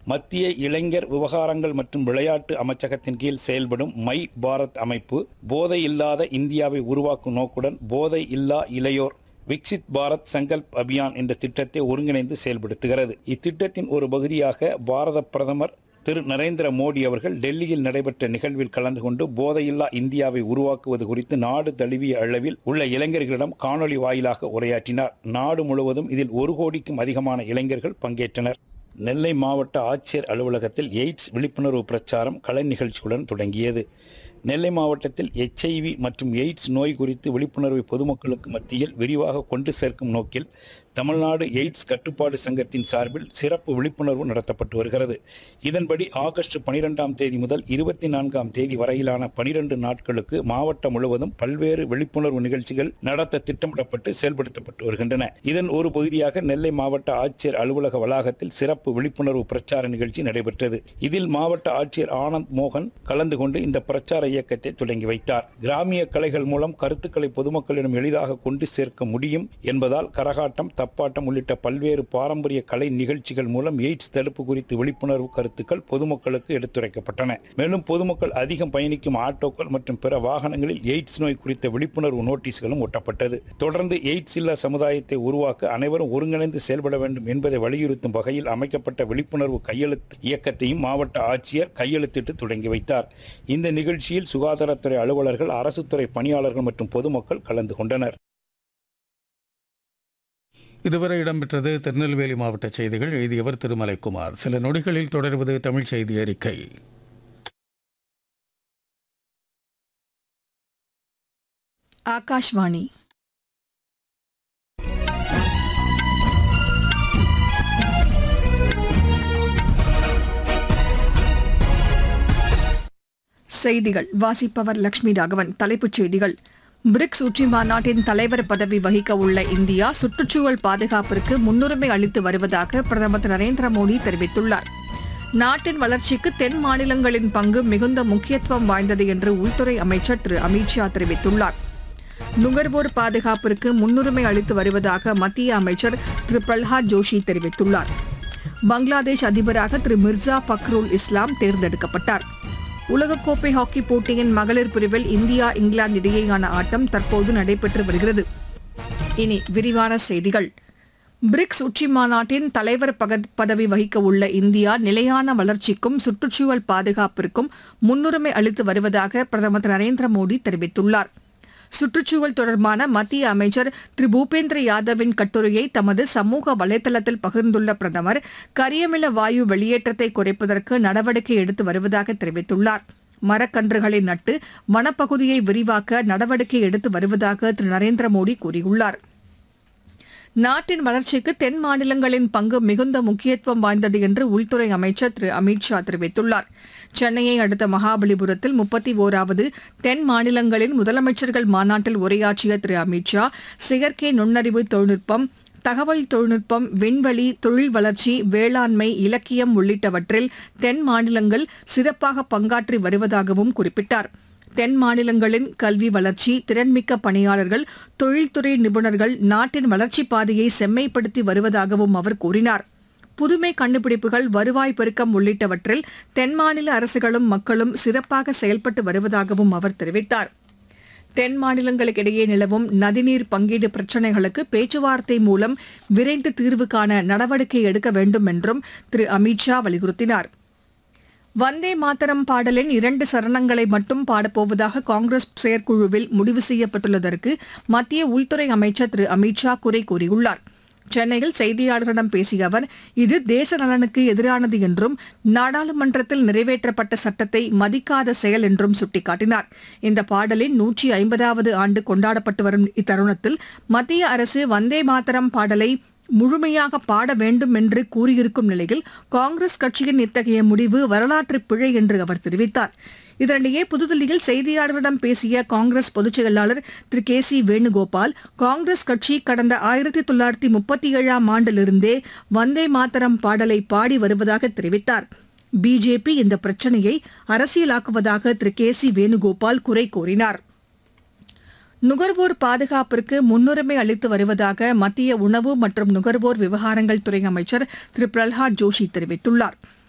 மத்திய இளைஞர் விவகாரங்கள் மற்றும் விளையாட்டு அமைச்சகத்தின் கீழ் செயல்படும் மை பாரத் அமைப்பு போதை இல்லாத இந்தியாவை உருவாக்கும் நோக்குடன் போதை இல்லா இளையோர் விக்சித் பாரத் சங்கல்ப் அபியான் என்ற திட்டத்தை ஒருங்கிணைந்து செயல்படுத்துகிறது இத்திட்டத்தின் ஒரு பகுதியாக பாரத பிரதமர் திரு நரேந்திர மோடி அவர்கள் டெல்லியில் நடைபெற்ற நிகழ்வில் கலந்து கொண்டு போதையில்லா இந்தியாவை உருவாக்குவது குறித்து நாடு தழுவிய அளவில் உள்ள இளைஞர்களிடம் காணொலி வாயிலாக உரையாற்றினார் நாடு முழுவதும் இதில் ஒரு கோடிக்கும் அதிகமான இளைஞர்கள் பங்கேற்றனர் நெல்லை மாவட்ட ஆட்சியர் அலுவலகத்தில் எய்ட்ஸ் விழிப்புணர்வு பிரச்சாரம் கலை நிகழ்ச்சியுடன் தொடங்கியது நெல்லை மாவட்டத்தில் எச்ஐவி மற்றும் எய்ட்ஸ் நோய் குறித்து விழிப்புணர்வை பொதுமக்களுக்கு மத்தியில் விரிவாக கொண்டு சேர்க்கும் நோக்கில் தமிழ்நாடு எய்ட்ஸ் கட்டுப்பாடு சங்கத்தின் சார்பில் சிறப்பு விழிப்புணர்வு நடத்தப்பட்டு வருகிறது இதன்படி ஆகஸ்ட் பனிரெண்டாம் தேதி முதல் இருபத்தி நான்காம் தேதி வரையிலான பனிரெண்டு நாட்களுக்கு மாவட்டம் முழுவதும் பல்வேறு விழிப்புணர்வு நிகழ்ச்சிகள் நடத்த திட்டமிடப்பட்டு செயல்படுத்தப்பட்டு வருகின்றன இதன் ஒரு பகுதியாக நெல்லை மாவட்ட ஆட்சியர் அலுவலக வளாகத்தில் சிறப்பு விழிப்புணர்வு பிரச்சார நிகழ்ச்சி நடைபெற்றது இதில் மாவட்ட ஆட்சியர் ஆனந்த் மோகன் கலந்து கொண்டு இந்த பிரச்சார இயக்கத்தை தொடங்கி வைத்தார் கிராமிய கலைகள் மூலம் கருத்துக்களை பொதுமக்களிடம் எளிதாக கொண்டு சேர்க்க முடியும் என்பதால் கரகாட்டம் தப்பாட்டம் உள்ளிட்ட பல்வேறு பாரம்பரிய கலை நிகழ்ச்சிகள் மூலம் எய்ட்ஸ் தடுப்பு குறித்து விழிப்புணர்வு கருத்துக்கள் பொதுமக்களுக்கு எடுத்துரைக்கப்பட்டன மேலும் பொதுமக்கள் அதிகம் பயணிக்கும் ஆட்டோக்கள் மற்றும் பிற வாகனங்களில் எய்ட்ஸ் நோய் குறித்த விழிப்புணர்வு நோட்டீஸ்களும் ஒட்டப்பட்டது தொடர்ந்து எய்ட்ஸ் இல்லா சமுதாயத்தை உருவாக்க அனைவரும் ஒருங்கிணைந்து செயல்பட வேண்டும் என்பதை வலியுறுத்தும் வகையில் அமைக்கப்பட்ட விழிப்புணர்வு கையெழுத்து இயக்கத்தையும் மாவட்ட ஆட்சியர் கையெழுத்திட்டு தொடங்கி வைத்தார் இந்த நிகழ்ச்சியில் சுகாதாரத்துறை அலுவலர்கள் அரசு துறை பணியாளர்கள் மற்றும் பொதுமக்கள் கலந்து கொண்டனர் இதுவரை இடம்பெற்றது திருநெல்வேலி மாவட்ட செய்திகள் எழுதியவர் திருமலைக்குமார் சில நொடிகளில் தொடர்வது தமிழ் செய்தி அறிக்கை ஆகாஷ்வாணி செய்திகள் வாசிப்பவர் லட்சுமி ராகவன் தலைப்புச் செய்திகள் பிரிக்ஸ் உச்சி மாநாட்டின் தலைவர் பதவி வகிக்க உள்ள இந்தியா சுற்றுச்சூழல் பாதுகாப்பிற்கு முன்னுரிமை அளித்து வருவதாக பிரதமர் திரு நரேந்திர மோடி தெரிவித்துள்ளார் நாட்டின் வளர்ச்சிக்கு தென் மாநிலங்களின் பங்கு மிகுந்த முக்கியத்துவம் வாய்ந்தது என்று உள்துறை அமைச்சர் திரு அமித்ஷா தெரிவித்துள்ளார் நுகர்வோர் பாதுகாப்பிற்கு முன்னுரிமை அளித்து வருவதாக மத்திய அமைச்சர் திரு பிரல்ஹாத் ஜோஷி தெரிவித்துள்ளார் பங்களாதேஷ் அதிபராக திரு மிர்சா ஃபக்ருல் இஸ்லாம் தேர்ந்தெடுக்கப்பட்டார் உலகக்கோப்பை ஹாக்கி போட்டியின் மகளிர் பிரிவில் இந்தியா இங்கிலாந்து இடையேயான ஆட்டம் தற்போது நடைபெற்று வருகிறது இனி விரிவான செய்திகள் பிரிக்ஸ் உச்சி மாநாட்டின் தலைவர் பக- பதவி வகிக்க உள்ள இந்தியா நிலையான வளர்ச்சிக்கும் சுற்றுச்சூழல் பாதுகாப்பிற்கும் முன்னுரிமை அளித்து வருவதாக பிரதமர் திரு நரேந்திர மோடி தெரிவித்துள்ளார் சுற்றுச்சூழல் தொடர்பான மத்திய அமைச்சர் திரு பூபேந்திர யாதவின் கட்டுரையை தமது சமூக வலைதளத்தில் பகிர்ந்துள்ள பிரதமர் கரியமில வாயு வெளியேற்றத்தை குறைப்பதற்கு நடவடிக்கை எடுத்து வருவதாக தெரிவித்துள்ளார் மரக்கன்றுகளை நட்டு வனப்பகுதியை விரிவாக்க நடவடிக்கை எடுத்து வருவதாக திரு நரேந்திர மோடி கூறியுள்ளார் நாட்டின் வளர்ச்சிக்கு தென் மாநிலங்களின் பங்கு மிகுந்த முக்கியத்துவம் வாய்ந்தது என்று உள்துறை அமைச்சர் திரு அமித்ஷா தெரிவித்துள்ளார் சென்னையை அடுத்த மகாபலிபுரத்தில் முப்பத்தி ஓராவது தென் மாநிலங்களின் முதலமைச்சர்கள் மாநாட்டில் உரையாற்றிய திரு அமித்ஷா செயற்கை நுண்ணறிவு தொழில்நுட்பம் தகவல் தொழில்நுட்பம் விண்வெளி தொழில் வளர்ச்சி வேளாண்மை இலக்கியம் உள்ளிட்டவற்றில் தென் மாநிலங்கள் சிறப்பாக பங்காற்றி வருவதாகவும் குறிப்பிட்டார் தென் மாநிலங்களின் கல்வி வளர்ச்சி திறன்மிக்க பணியாளர்கள் தொழில்துறை நிபுணர்கள் நாட்டின் வளர்ச்சிப் பாதையை செம்மைப்படுத்தி வருவதாகவும் அவர் கூறினார் புதுமை கண்டுபிடிப்புகள் வருவாய் பெருக்கம் உள்ளிட்டவற்றில் தென் மாநில அரசுகளும் மக்களும் சிறப்பாக செயல்பட்டு வருவதாகவும் அவர் தெரிவித்தார் தென் மாநிலங்களுக்கிடையே நிலவும் நதிநீர் பங்கீடு பிரச்சினைகளுக்கு பேச்சுவார்த்தை மூலம் விரைந்து தீர்வு காண நடவடிக்கை எடுக்க வேண்டும் என்றும் திரு அமித்ஷா வலியுறுத்தினார் வந்தே மாதரம் பாடலின் இரண்டு சரணங்களை மட்டும் பாடப்போவதாக காங்கிரஸ் செயற்குழுவில் முடிவு செய்யப்பட்டுள்ளதற்கு மத்திய உள்துறை அமைச்சர் திரு அமித்ஷா குறை கூறியுள்ளார் சென்னையில் செய்தியாளர்களிடம் பேசிய அவர் இது தேச நலனுக்கு எதிரானது என்றும் நாடாளுமன்றத்தில் நிறைவேற்றப்பட்ட சட்டத்தை மதிக்காத செயல் என்றும் சுட்டிக்காட்டினார் இந்த பாடலின் நூற்றி ஐம்பதாவது ஆண்டு கொண்டாடப்பட்டு வரும் இத்தருணத்தில் மத்திய அரசு வந்தே மாதரம் பாடலை முழுமையாக பாட வேண்டும் என்று கூறியிருக்கும் நிலையில் காங்கிரஸ் கட்சியின் இத்தகைய முடிவு வரலாற்று பிழை என்று அவர் தெரிவித்தார் இதனிடையே புதுதில்லியில் செய்தியாளர்களிடம் பேசிய காங்கிரஸ் பொதுச் செயலாளர் Thiru K C Venugopal Congress கட்சி கடந்த ஆயிரத்தி தொள்ளாயிரத்தி முப்பத்தி ஏழாம் ஆண்டிலிருந்தே வந்தே மாதரம் பாடலை பாடி வருவதாக தெரிவித்தார் பிஜேபி இந்த பிரச்சனையை அரசியலாக்குவதாக திரு கே சி வேணுகோபால் குறை கூறினார் நுகர்வோர் பாதுகாப்பிற்கு முன்னுரிமை அளித்து வருவதாக மத்திய உணவு மற்றும் நுகர்வோர் விவகாரங்கள் துறை அமைச்சர் திரு பிரல்ஹாத் ஜோஷி தெரிவித்துள்ளார்